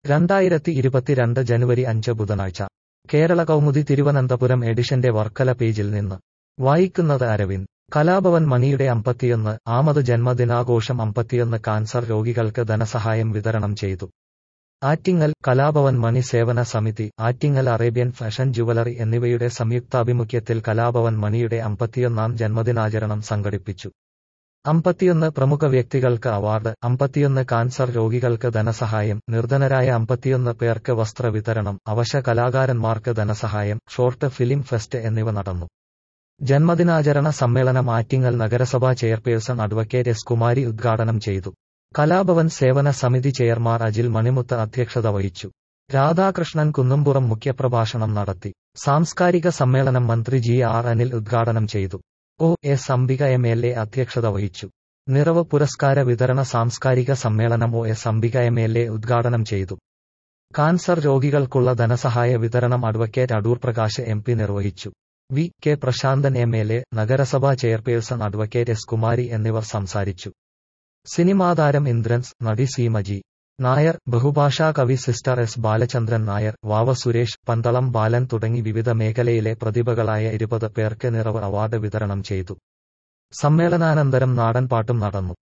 രണ്ടായിരത്തി ഇരുപത്തിരണ്ട് ജനുവരി അഞ്ച് ബുധനാഴ്ച കേരള കൗമുദി തിരുവനന്തപുരം എഡിഷന്റെ വർക്കല പേജിൽ നിന്ന് വായിക്കുന്നത് അരവിന്ദ് കലാഭവൻ മണിയുടെ അമ്പത്തിയൊന്ന് ആമത് ജന്മദിനാഘോഷം അമ്പത്തിയൊന്ന് കാൻസർ രോഗികൾക്ക് ധനസഹായം വിതരണം ചെയ്തു ആറ്റിങ്ങൽ കലാഭവൻ മണി സേവന സമിതി ആറ്റിങ്ങൽ അറേബ്യൻ ഫാഷൻ ജുവലറി എന്നിവയുടെ സംയുക്താഭിമുഖ്യത്തിൽ കലാഭവൻ മണിയുടെ അമ്പത്തിയൊന്നാം ജന്മദിനാചരണം സംഘടിപ്പിച്ചു അമ്പത്തിയൊന്ന് പ്രമുഖ വ്യക്തികൾക്ക് അവാർഡ് അമ്പത്തിയൊന്ന് കാൻസർ രോഗികൾക്ക് ധനസഹായം നിർധനരായ അമ്പത്തിയൊന്ന് പേർക്ക് വസ്ത്ര വിതരണം അവശ കലാകാരന്മാർക്ക് ധനസഹായം ഷോർട്ട് ഫിലിം ഫെസ്റ്റ് എന്നിവ നടന്നു ജന്മദിനാചരണ സമ്മേളനം ആറ്റിങ്ങൽ നഗരസഭാ ചെയർപേഴ്സൺ അഡ്വക്കേറ്റ് എസ് കുമാരി ഉദ്ഘാടനം ചെയ്തു കലാഭവൻ സേവന സമിതി ചെയർമാൻ അജിൽ മണിമുത്ത് അധ്യക്ഷത വഹിച്ചു രാധാകൃഷ്ണൻ കുന്നുംപുറം മുഖ്യപ്രഭാഷണം നടത്തി സാംസ്കാരിക സമ്മേളനം മന്ത്രി ജി ആർ അനിൽ ഉദ്ഘാടനം ചെയ്തു O S Ambika M L A അധ്യക്ഷത വഹിച്ചു നിറവ് പുരസ്കാര വിതരണ സാംസ്കാരിക സമ്മേളനം O S Ambika M L A ഉദ്ഘാടനം ചെയ്തു കാൻസർ രോഗികൾക്കുള്ള ധനസഹായ വിതരണം advocate Adoor Prakash M P നിർവഹിച്ചു V K Prasanthan M L A നഗരസഭാ ചെയർപേഴ്സൺ അഡ്വക്കേറ്റ് എസ് കുമാരി എന്നിവർ സംസാരിച്ചു സിനിമാതാരം ഇന്ദ്രൻസ് നടി സീമജി നായർ ബഹുഭാഷാ കവി സിസ്റ്റർ എസ് ബാലചന്ദ്രൻ നായർ വാവ സുരേഷ് പന്തളം ബാലൻ തുടങ്ങി വിവിധ മേഖലയിലെ പ്രതിഭകളായ ഇരുപത് പേർക്ക് നിറവ് അവാർഡ് വിതരണം ചെയ്തു സമ്മേളനാനന്തരം നാടൻപാട്ടും നടന്നു